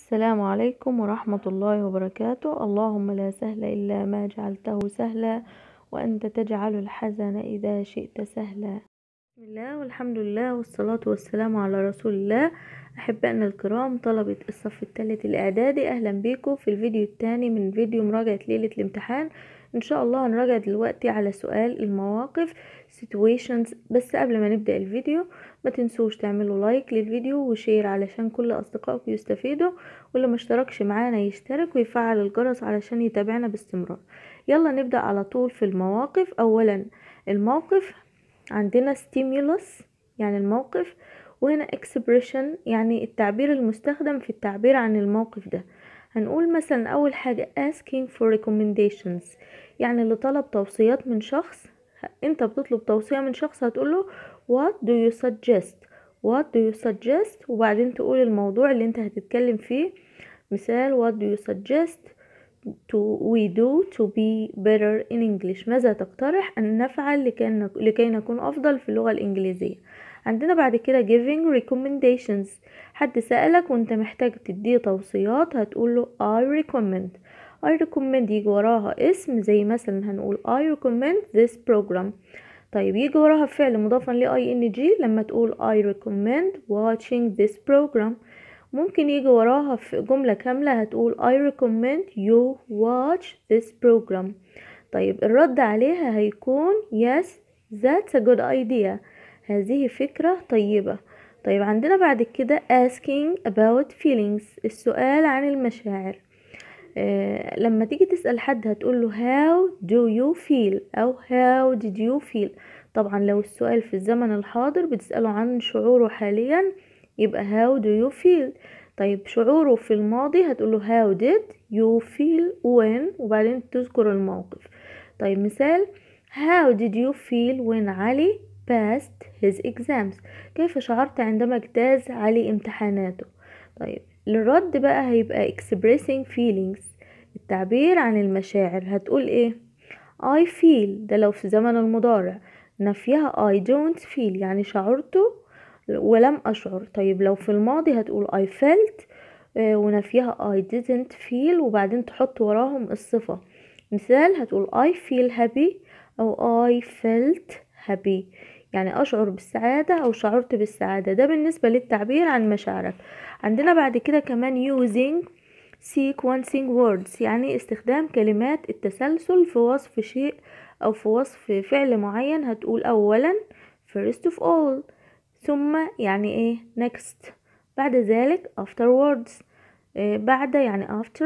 السلام عليكم ورحمة الله وبركاته اللهم لا سهل إلا ما جعلته سهلا وأنت تجعل الحزن إذا شئت سهلا بسم الله والحمد لله والصلاة والسلام على رسول الله أحبائنا الكرام طلبة الصف الثالث الإعدادي أهلا بيكم في الفيديو الثاني من فيديو مراجعة ليلة الامتحان إن شاء الله هنراجع دلوقتي على سؤال المواقف situations بس قبل ما نبدأ الفيديو ما تنسوش تعملوا لايك للفيديو وشير علشان كل أصدقائكم يستفيدوا واللي ما اشتركش معانا يشترك ويفعل الجرس علشان يتابعنا باستمرار يلا نبدأ على طول في المواقف أولا الموقف عندنا stimulus يعني الموقف وهنا expression يعني التعبير المستخدم في التعبير عن الموقف ده هنقول مثلا أول حاجة asking for recommendations يعني اللي طلب توصيات من شخص انت بتطلب توصية من شخص هتقوله what do you suggest what do you suggest وبعدين تقول الموضوع اللي انت هتتكلم فيه مثال what do you suggest to we do to be better in English ماذا تقترح أن نفعل لكي, لكي نكون أفضل في اللغة الإنجليزية عندنا بعد كده giving recommendations حد سألك وانت محتاج تديه توصيات هتقوله I recommend I recommend يجي وراها اسم زي مثلا هنقول I recommend this program طيب يجي وراها فعل مضافا ل ing لما تقول I recommend watching this program ممكن يجي وراها في جملة كاملة هتقول I recommend you watch this program طيب الرد عليها هيكون yes that's a good idea هذه فكرة طيبة طيب عندنا بعد كده asking about feelings السؤال عن المشاعر آه لما تيجي تسأل حد هتقوله how do you feel أو how did you feel طبعا لو السؤال في الزمن الحاضر بتسأله عن شعوره حاليا يبقى how do you feel طيب شعوره في الماضي هتقوله how did you feel when وبعدين تذكر الموقف طيب مثال how did you feel when علي passed his exams كيف شعرت عندما اجتاز علي امتحاناته طيب الرد بقى هيبقى expressing feelings التعبير عن المشاعر هتقول ايه I feel ده لو في زمن المضارع نفيها I don't feel يعني شعرته ولم أشعر طيب لو في الماضي هتقول I felt ونفيها I didn't feel وبعدين تحط وراهم الصفة مثال هتقول I feel happy أو I felt happy يعني أشعر بالسعادة أو شعرت بالسعادة ده بالنسبة للتعبير عن مشاعرك عندنا بعد كده كمان using sequencing words يعني استخدام كلمات التسلسل في وصف شيء أو في وصف فعل معين هتقول أولا first of all ثم يعني ايه next بعد ذلك afterwards آه بعد يعني after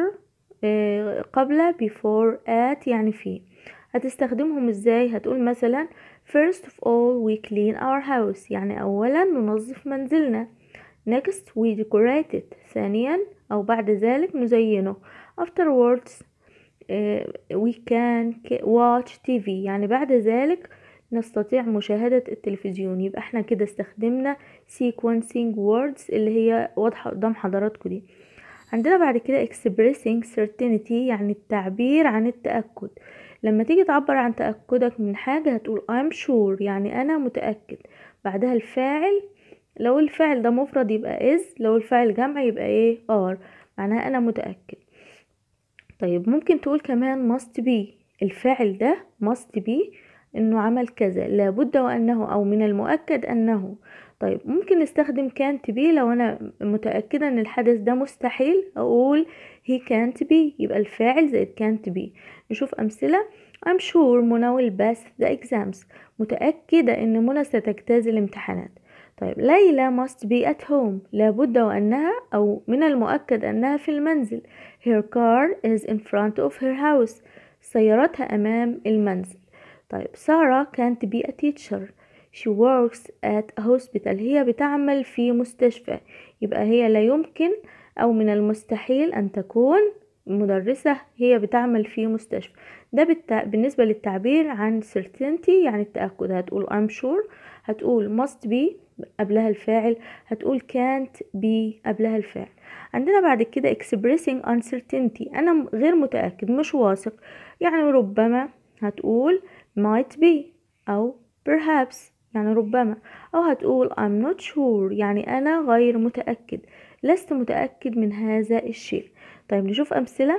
آه قبل before at يعني في هتستخدمهم ازاي هتقول مثلا first of all we clean our house يعني اولا ننظف منزلنا next we decorate it ثانيا او بعد ذلك نزينه afterwards آه we can watch TV يعني بعد ذلك نستطيع مشاهدة التلفزيون يبقى احنا كده استخدمنا sequencing words اللي هي واضحة قدام حضراتكم دي عندنا بعد كده expressing certainty يعني التعبير عن التأكد لما تيجي تعبر عن تأكدك من حاجة هتقول I'm sure يعني أنا متأكد بعدها الفاعل لو الفاعل ده مفرد يبقى is لو الفاعل جمع يبقى ايه are معناها أنا متأكد طيب ممكن تقول كمان must be الفاعل ده must be انه عمل كذا لابد وانه او من المؤكد انه طيب ممكن نستخدم can't be لو انا متأكدة ان الحدث ده مستحيل اقول he can't be يبقى الفاعل زائد can't be نشوف امثلة I'm sure منى will pass the exams متأكدة ان منى ستجتاز الامتحانات طيب ليلى must be at home لابد وانها او من المؤكد انها في المنزل her car is in front of her house سيارتها امام المنزل طيب سارة can't be a teacher she works at a hospital هي بتعمل في مستشفى يبقى هي لا يمكن أو من المستحيل أن تكون مدرسة هي بتعمل في مستشفى ده بالتع... بالنسبة للتعبير عن certainty يعني التأكد هتقول I'm sure هتقول must be قبلها الفاعل هتقول can't be قبلها الفاعل عندنا بعد كده expressing uncertainty أنا غير متأكد مش واثق يعني ربما هتقول might be أو perhaps يعني ربما أو هتقول I'm not sure يعني أنا غير متأكد لست متأكد من هذا الشيء طيب نشوف أمثلة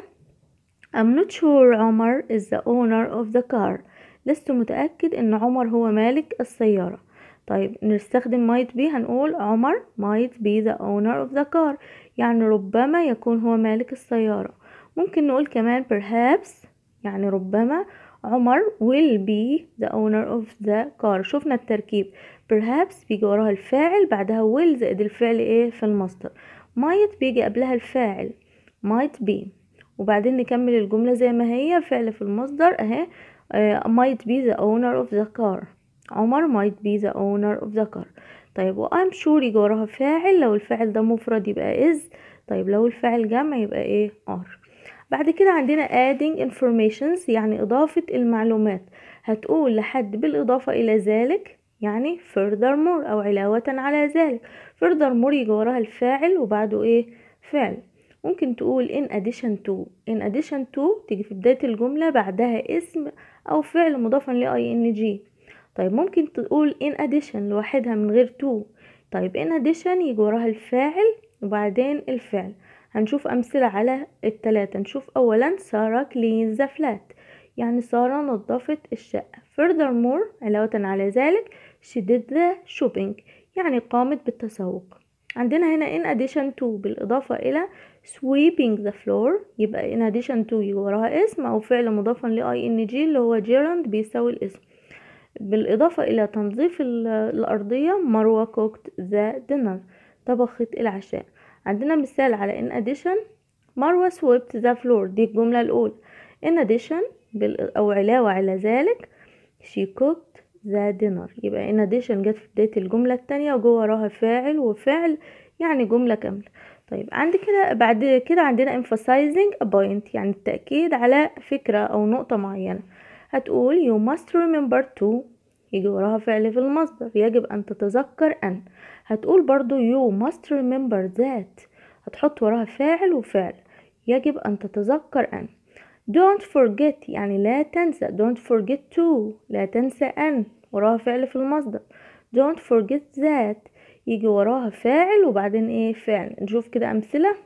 I'm not sure عمر is the owner of the car لست متأكد إن عمر هو مالك السيارة طيب نستخدم might be هنقول عمر might be the owner of the car يعني ربما يكون هو مالك السيارة ممكن نقول كمان perhaps يعني ربما عمر will be the owner of the car شفنا التركيب perhaps بيجي وراها الفاعل بعدها will زائد الفعل ايه في المصدر might بيجي قبلها الفاعل might be وبعدين نكمل الجملة زي ما هي فعل في المصدر اهي uh, might be the owner of the car عمر might be the owner of the car طيب و I'm sure يجي وراها فاعل لو الفاعل ده مفرد يبقى is طيب لو الفاعل جمع يبقى ايه are بعد كده عندنا adding informations يعني إضافة المعلومات هتقول لحد بالإضافة إلى ذلك يعني furthermore أو علاوة على ذلك furthermore يجي وراها الفاعل وبعده إيه فعل ممكن تقول in addition to in addition to تيجي في بداية الجملة بعدها اسم أو فعل مضافا ل ing طيب ممكن تقول in addition لوحدها من غير to طيب in addition يجي وراها الفاعل وبعدين الفعل هنشوف أمثلة على التلاتة نشوف أولا سارة cleans the flat يعني سارة نظفت الشقة furthermore علاوة على ذلك she did the shopping يعني قامت بالتسوق عندنا هنا in addition to بالإضافة إلى sweeping the floor يبقى in addition to يجي وراها اسم أو فعل مضافا ل ing اللي هو gerund بيساوي الاسم بالإضافة إلى تنظيف الأرضية مروة cooked the dinner طبخت العشاء عندنا مثال على in addition مروة swept the floor دي الجملة الأولى in addition أو علاوة على ذلك she cooked the dinner يبقى in addition جت في بداية الجملة التانية وجوه وراها فاعل وفعل يعني جملة كاملة طيب عندي كده بعد كده عندنا emphasizing a point يعني التأكيد على فكرة أو نقطة معينة هتقول you must remember to يجي وراها فعل في المصدر يجب أن تتذكر أن هتقول برضو you must remember that هتحط وراها فاعل وفعل يجب أن تتذكر أن don't forget يعني لا تنسى don't forget to لا تنسى أن وراها فعل في المصدر don't forget that يجي وراها فاعل وبعدين ايه فعل نشوف كده أمثلة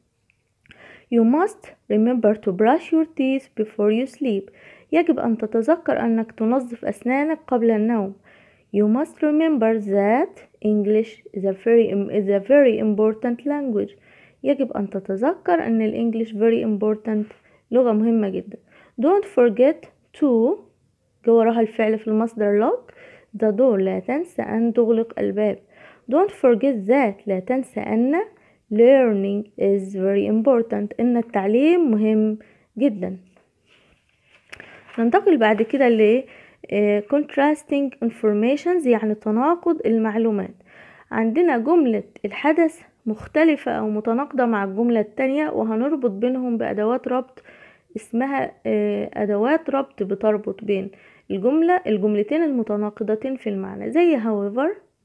You must remember to brush your teeth before you sleep يجب أن تتذكر أنك تنظف أسنانك قبل النوم You must remember that English is a very, is a very important language يجب أن تتذكر أن الإنجليش very important لغة مهمة جدا Don't forget to جو وراها الفعل في المصدر lock the door لا تنسى أن تغلق الباب Don't forget that لا تنسى أن learning is very important إن التعليم مهم جدا ننتقل بعد كده ل contrasting informations يعني تناقض المعلومات عندنا جملة الحدث مختلفة أو متناقضة مع الجملة التانية وهنربط بينهم بأدوات ربط اسمها أدوات ربط بتربط بين الجملة الجملتين المتناقضتين في المعنى زي however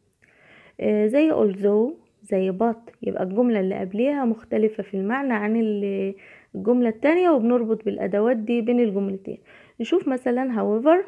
زي although زي but يبقى الجملة اللي قبليها مختلفة في المعنى عن الجملة التانية وبنربط بالأدوات دي بين الجملتين نشوف مثلا however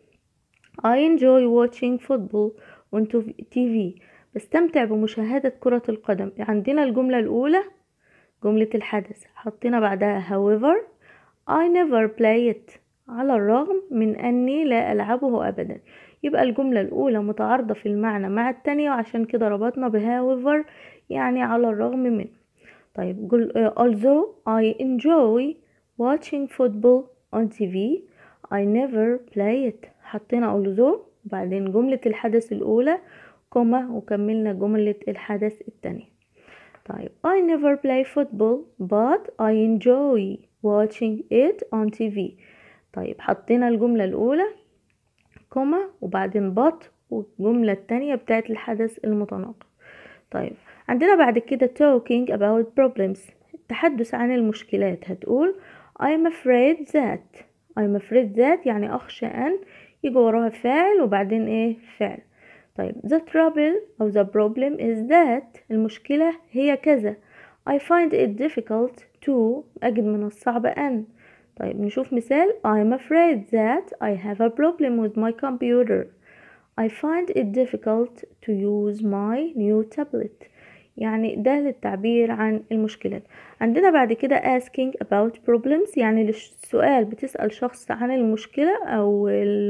I enjoy watching football on TV بستمتع بمشاهدة كرة القدم عندنا الجملة الأولى جملة الحدث حطينا بعدها however I never play it على الرغم من أني لا ألعبه أبدا يبقى الجملة الأولى متعارضة في المعنى مع التانية وعشان كده ربطنا ب however يعني على الرغم من طيب قل although I enjoy watching football on TV I never play it حطينا although وبعدين جملة الحدث الأولى كوما وكملنا جملة الحدث التانية طيب I never play football but I enjoy watching it on TV طيب حطينا الجملة الأولى كوما وبعدين but والجملة التانية بتاعت الحدث المتناقض طيب عندنا بعد كده talking about problems التحدث عن المشكلات هتقول I'm afraid that I'm afraid that يعني أخشى أن يجي وراها فاعل وبعدين إيه فعل طيب the trouble أو the problem is that المشكلة هي كذا I find it difficult to أجد من الصعب أن طيب نشوف مثال I'm afraid that I have a problem with my computer I find it difficult to use my new tablet يعني ده للتعبير عن المشكلات عندنا بعد كده asking about problems يعني السؤال بتسأل شخص عن المشكلة أو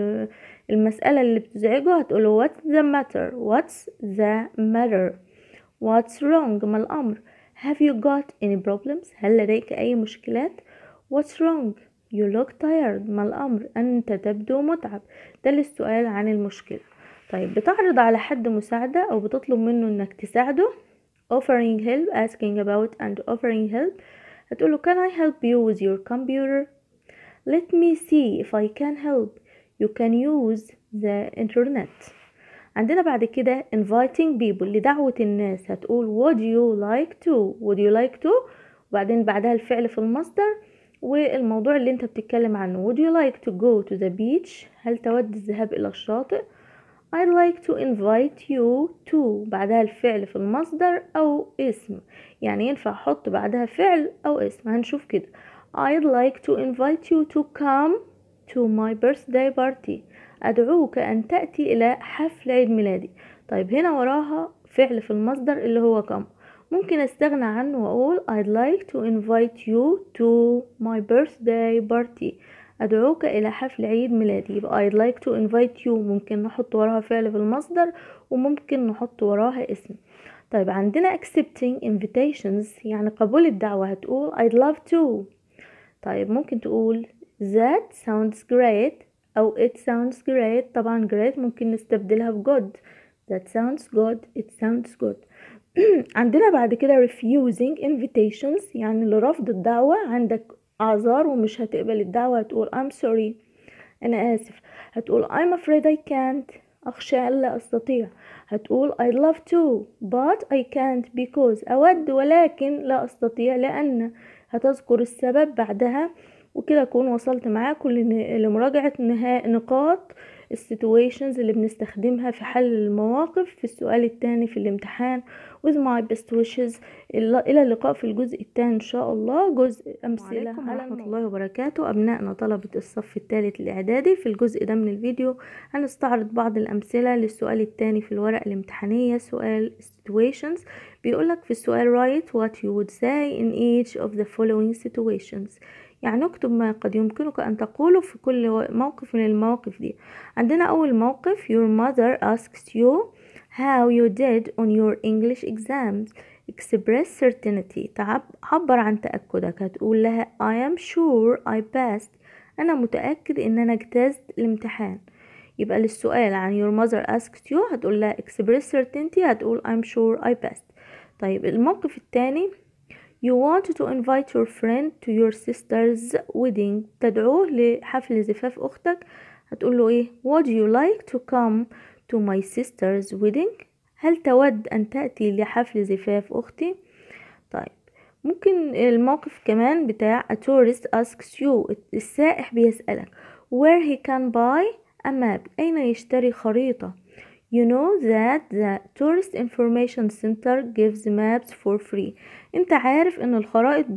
المسألة اللي بتزعجه هتقوله what's the matter what's the matter what's wrong ما الأمر have you got any problems هل لديك أي مشكلات what's wrong you look tired ما الأمر أنت تبدو متعب ده للسؤال عن المشكلة طيب بتعرض على حد مساعدة أو بتطلب منه إنك تساعده offering help asking about and offering help هتقوله can I help you with your computer let me see if I can help you can use the internet عندنا بعد كده inviting people لدعوة الناس هتقول would you like to would you like to وبعدين بعدها الفعل في المصدر والموضوع اللي انت بتتكلم عنه would you like to go to the beach هل تود الذهاب إلى الشاطئ I'd like to invite you to بعدها الفعل في المصدر أو اسم يعني ينفع أحط بعدها فعل أو اسم هنشوف كده I'd like to invite you to come to my birthday party أدعوك أن تأتي إلى حفل عيد ميلادي طيب هنا وراها فعل في المصدر اللي هو come ممكن استغنى عنه واقول I'd like to invite you to my birthday party أدعوك إلى حفل عيد ميلادي يبقى I'd like to invite you ممكن نحط وراها فعل في المصدر وممكن نحط وراها اسم طيب عندنا accepting invitations يعني قبول الدعوة هتقول I'd love to طيب ممكن تقول that sounds great أو it sounds great طبعا great ممكن نستبدلها ب good that sounds good it sounds good عندنا بعد كده refusing invitations يعني لرفض الدعوة عندك أعذار ومش هتقبل الدعوة هتقول I'm sorry أنا آسف هتقول I'm afraid I can't أخشى ألا أستطيع هتقول I love to but I can't because أود ولكن لا أستطيع لأن هتذكر السبب بعدها وكده أكون وصلت معاكم لمراجعة نقاط السيتويشنز اللي بنستخدمها في حل المواقف في السؤال الثاني في الامتحان with my best wishes إلى اللقاء في الجزء الثاني إن شاء الله جزء أمثلة على ورحمة الله وبركاته أبنائنا طلبة الصف الثالث الإعدادي في الجزء ده من الفيديو هنستعرض بعض الأمثلة للسؤال الثاني في الورقة الامتحانية سؤال situations بيقولك في السؤال write what you would say in each of the following situations يعني اكتب ما قد يمكنك أن تقوله في كل موقف من المواقف دي عندنا أول موقف your mother asks you how you did on your English exams express certainty عبر عن تأكدك هتقول لها I am sure I passed أنا متأكد إن أنا اجتزت الامتحان يبقى للسؤال عن your mother asked you هتقول لها express certainty هتقول I'm sure I passed طيب الموقف الثاني You want to invite your friend to your sister's wedding تدعوه لحفل زفاف أختك هتقول له إيه Would you like to come to my sister's wedding هل تود أن تأتي لحفل زفاف أختي طيب ممكن الموقف كمان بتاع a tourist asks you السائح بيسألك where he can buy a map أين يشتري خريطة You know that the tourist information center gives maps for free انت عارف ان الخرائط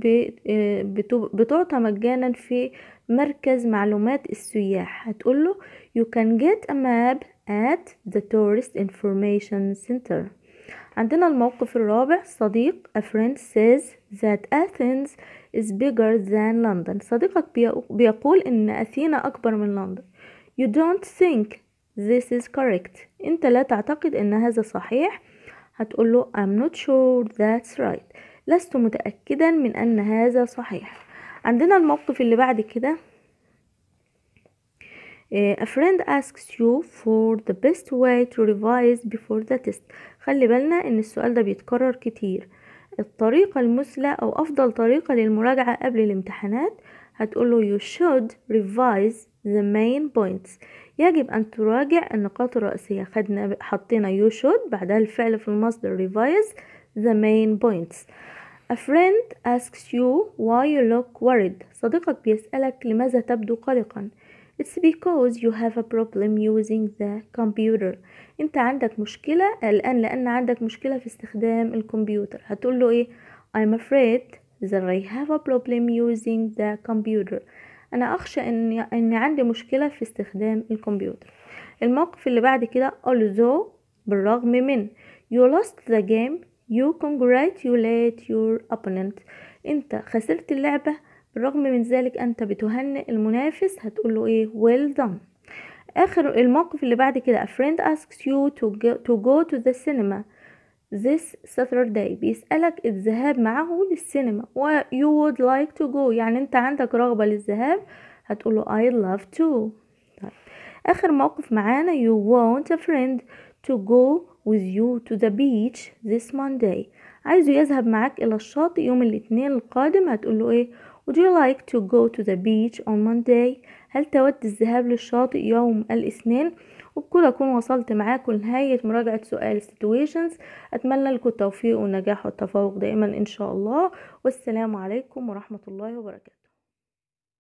بتعطى مجانا في مركز معلومات السياح هتقوله you can get a map at the tourist information center عندنا الموقف الرابع صديق a friend says that Athens is bigger than London صديقك بيقول ان أثينا أكبر من لندن you don't think this is correct انت لا تعتقد ان هذا صحيح هتقوله I'm not sure that's right لست متأكدا من أن هذا صحيح عندنا الموقف اللي بعد كده A friend asks you for the best way to revise before the test خلي بالنا ان السؤال ده بيتكرر كتير الطريقة المثلى او افضل طريقة للمراجعة قبل الامتحانات هتقوله you should revise the main points يجب ان تراجع النقاط الرئيسية خدنا حطينا you should بعدها الفعل في المصدر revise the main points A friend asks you why you look worried صديقك بيسألك لماذا تبدو قلقا It's because you have a problem using the computer انت عندك مشكلة الآن لأن عندك مشكلة في استخدام الكمبيوتر هتقول له ايه I'm afraid that I have a problem using the computer أنا أخشى إن إن عندي مشكلة في استخدام الكمبيوتر الموقف اللي بعد كده although بالرغم من you lost the game you congratulate your opponent انت خسرت اللعبة بالرغم من ذلك انت بتهنئ المنافس هتقول له ايه well done اخر الموقف اللي بعد كده a friend asks you to go, to go to the cinema this Saturday بيسألك الذهاب معه للسينما و you would like to go يعني انت عندك رغبة للذهاب هتقوله I'd love to طيب. آخر موقف معانا you want a friend to go with you to the beach this Monday عايزه يذهب معاك إلى الشاطئ يوم الاثنين القادم هتقوله ايه Would you like to go to the beach on Monday هل تود الذهاب للشاطئ يوم الاثنين وبكده أكون وصلت معاكم لنهاية مراجعة سؤال situations أتمنى لكم التوفيق والنجاح والتفوق دائما إن شاء الله والسلام عليكم ورحمة الله وبركاته